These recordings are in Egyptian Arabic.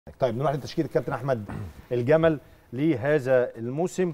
طيب نروح لتشكيل الكابتن احمد الجمل لهذا الموسم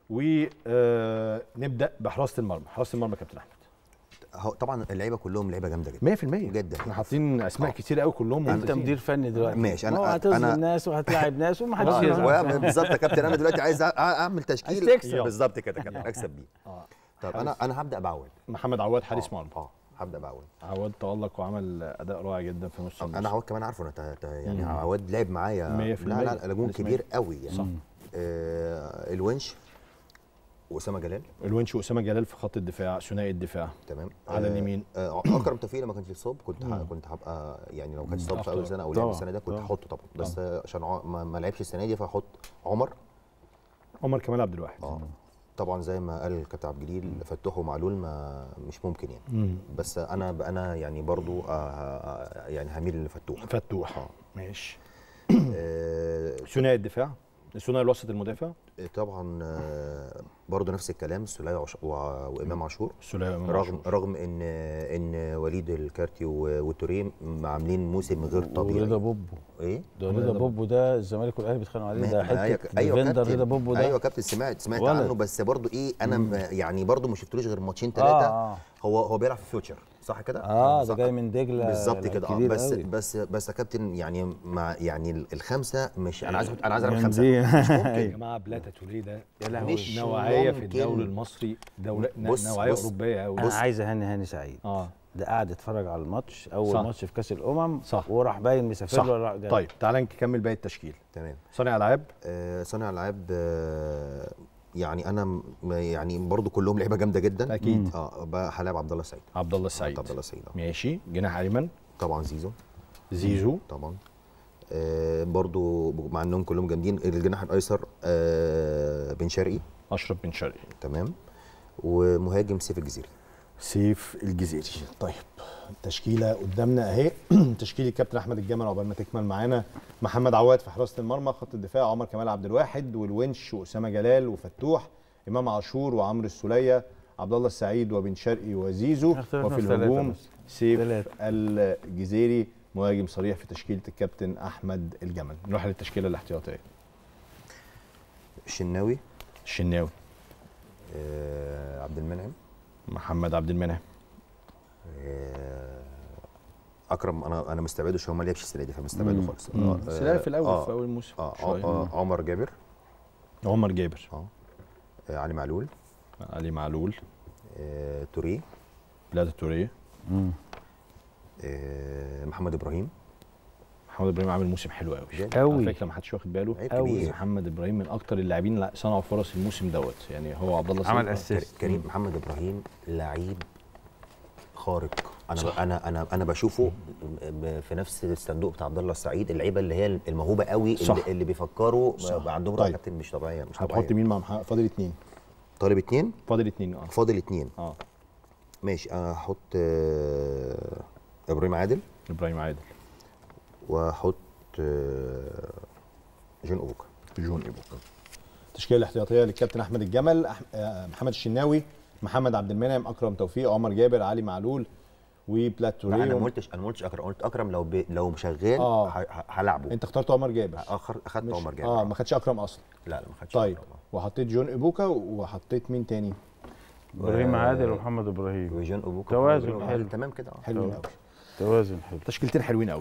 ونبدا بحراسه المرمى حراسه المرمى كابتن احمد هو طبعا اللعيبه كلهم لعيبه جامده جدا 100% جدا. احنا حاطين اسماء آه. كتير قوي كلهم انت ممتازين. مدير فني دلوقتي ماشي، أنا- هو هتظلم أنا- ناس وهتلاعب ناس ومحدش آه، يزعل وأعمل بالظبط يا كابتن انا دلوقتي عايز أع- اعمل تشكيل عايز تكسب. بالظبط كده يا كابتن اكسب بيه آه. طب انا انا هبدا بعول محمد عواد حارس آه، مرمى اه هبدا بعول عواد تالق وعمل اداء رائع جدا في نص الموسم انا عواد كمان عارفه انا تا- تا- يعني مم. عواد لعب معايا 100% لا لا لا جون حارس كبير قوي يعني صح. آه الونش واسامه جلال الونش واسامه جلال في خط الدفاع ثنائي الدفاع تمام على آه، اليمين. آه اكرم توفيق لما كانش يتصاب كنت ه- كنت هبقى يعني لو كان اتصاب في اول سنه او لعب طبعا، السنه ده كنت طبعا. هحطه طبعا بس آه، عشان ع- ما, ما لعبش السنه دي فهحط عمر عمر كمال عبد الواحد اه طبعا زي ما قال الكابتن عبد الجليل فتوح ومعلول ما مش ممكن يعني مم. بس انا انا يعني برضو آه آه، يعني هميل لفتوح فتوح ماشي آه ثنائي الدفاع ثنائي الوسط المدافع طبعا آه برضو نفس الكلام سلاي وعش- وع- وامام عاشور سليمان رغم عاشور. رغم ان ان وليد الكارتي و- وتوريه عاملين موسم غير ورضا طبيعي بوبو ايه ده رضا بوبو ده الزمالك والاهلي بيتخانقوا عليه ده ما- حته ايوه ايوه ديفندر كابتن رضا بوبو ده ايوه كابتن سمعت سمعت ولد. عنه بس برضو ايه انا م- يعني برضو ما شفتلوش غير ماتشين آه، ثلاثه آه. هو هو بيلعب في فيوتشر صح كده اه ده صح. جاي من دجله بالظبط لعيب كده اه كبير بس قوي. بس بس يا كابتن يعني مع يعني ال- الخمسه مش انا عايز انا عايز العب جامدين. الخمسه مش يا ممكن جماعه بلاتا توليه ده يا لهوي. مش نوعيه في ممكن. الدوري المصري دوله بص- نوعيه بص. اوروبيه قوي انا عايز اهني هاني سعيد اه ده قاعد يتفرج على الماتش اول صح. ماتش في كاس الامم صح. وراح باين مسافر صح له ولا راح جاي. طيب تعالى نكمل باقي التشكيل تمام صانع العاب آه صانع العاب آه يعني انا م- يعني برضو كلهم لعيبه جامده جدا أكيد. اه بقى هلاعب عبد الله السعيد عبد الله السعيد عبد الله السعيد آه. ماشي جناح ايمن طبعا زيزو زيزو طبعا آه برضو مع انهم كلهم جامدين الجناح الايسر آه بن شرقي اشرف بن شرقي تمام ومهاجم سيف الجزيري سيف الجزيري طيب التشكيله قدامنا اهي تشكيله الكابتن احمد الجمل عقبال ما تكمل معانا محمد عواد في حراسه المرمى خط الدفاع عمر كمال عبد الواحد والونش واسامه جلال وفتوح امام عاشور وعمرو السوليه عبد الله السعيد وبن شرقي وزيزو اختلفنا وفي في ثلاثة الهجوم بس. سيف ثلاثة. الجزيري مهاجم صريح في تشكيله الكابتن احمد الجمل نروح للتشكيله الاحتياطيه الشناوي الشناوي آه عبد المنعم محمد عبد المنعم آه اكرم انا انا مستبعده عشان هو ما لعبش السنه دي فمستبعده خالص آه، بس لا في الاول آه في اول موسم اه شوية. آه، عمر جابر عمر جابر اه آه، علي معلول علي معلول آه توريه بلاد التوريه مم. آه محمد ابراهيم محمد ابراهيم عامل موسم حلو قوي جامد. قوي. على فكره ما حدش واخد باله لعيب أوي. كبير محمد ابراهيم من اكتر اللاعبين اللي صنعوا فرص الموسم دوت يعني هو عبد الله عمل سعيد. اسيست كريم محمد ابراهيم لعيب خارق انا صح. انا انا انا بشوفه ب- في نفس الصندوق بتاع عبد الله السعيد اللعيبه اللي هي الموهوبه قوي صح. اللي, اللي بيفكروا صح. بقى عندهم رؤيه طيب. كابتن مش طبيعيه مش هتحط طبيعيه مين مع محمد فاضل اتنين طالب اتنين فاضل اتنين اه فاضل اتنين اه ماشي انا هحط آه، ابراهيم عادل ابراهيم عادل وهحط آه، جون اوبوكا جون ايبوكا التشكيله الاحتياطيه للكابتن احمد الجمل أح... آه، محمد الشناوي محمد عبد المنعم اكرم توفيق عمر جابر علي معلول وبلات لا انا ما توريه قلتش انا ما قلتش اكرم قلت اكرم لو بي لو شغال آه. ه- ه- هلعبه انت اخترت عمر جابر اخر اخدت مش- عمر جابر اه ما خدش اكرم اصلا لا لا ما خدش طيب أكرم. وحطيت جون ايبوكا وحطيت مين تاني ابراهيم عادل ومحمد ابراهيم وجون اوبوكا توازن آه، حلو. تمام كده آه. حلو قوي توازن حلو تشكيلتين حلوين قوي